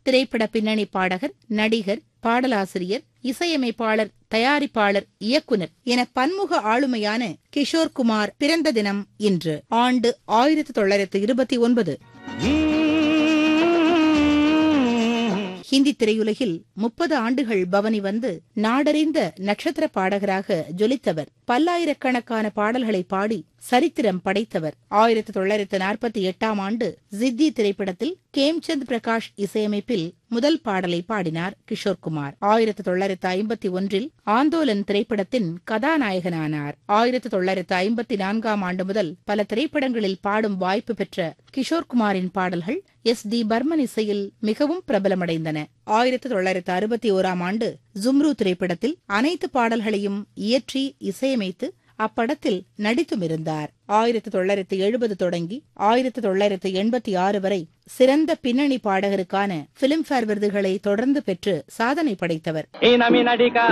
திரைப்பட பின்னணி பாடகர் நடிகர் பாடலாசிரியர் இசையமைப்பாளர் தயாரிப்பாளர் இயக்குனர் என பன்முக ஆளுமையான கிஷோர் குமார் பிறந்த தினம் இன்று ஆண்டு ஆயிரத்தி தொள்ளாயிரத்து இருபத்தி ஒன்பது ஹிந்தி திரையுலகில் முப்பது ஆண்டுகள் பவனி வந்து நாடறிந்த நட்சத்திர பாடகராக ஜொலித்தவர் பல்லாயிரக்கணக்கான பாடல்களை பாடி சரித்திரம் படைத்தவர் ஆயிரத்தி தொள்ளாயிரத்து நாற்பத்தி எட்டாம் ஆண்டு ஜித்தி திரைப்படத்தில் கேம்சந்த் பிரகாஷ் இசையமைப்பில் முதல் பாடலை பாடினார் கிஷோர் குமார் ஆயிரத்தி தொள்ளாயிரத்து ஐம்பத்தி ஒன்றில் ஆந்தோலன் திரைப்படத்தின் கதாநாயகனானார் ஆயிரத்தி தொள்ளாயிரத்து ஐம்பத்தி நான்காம் ஆண்டு முதல் பல திரைப்படங்களில் பாடும் வாய்ப்பு பெற்ற கிஷோர் குமாரின் பாடல்கள் எஸ் டி பர்மன் இசையில் மிகவும் பிரபலமடைந்தன ஆயிரத்தி தொள்ளாயிரத்து அறுபத்தி ஓராம் ஆண்டு ஜும்ரு திரைப்படத்தில் அனைத்து பாடல்களையும் இயற்றி இசையமைத்து அப்படத்தில் நடித்தும் இருந்தார் ஆயிரத்தி தொள்ளாயிரத்து எழுபது தொடங்கி ஆயிரத்தி தொள்ளாயிரத்து எண்பத்தி ஆறு வரை சிறந்த பின்னணி பாடகருக்கான பிலிம்பேர் விருதுகளை தொடர்ந்து பெற்று சாதனை படைத்தவர் ஈனமினடிகா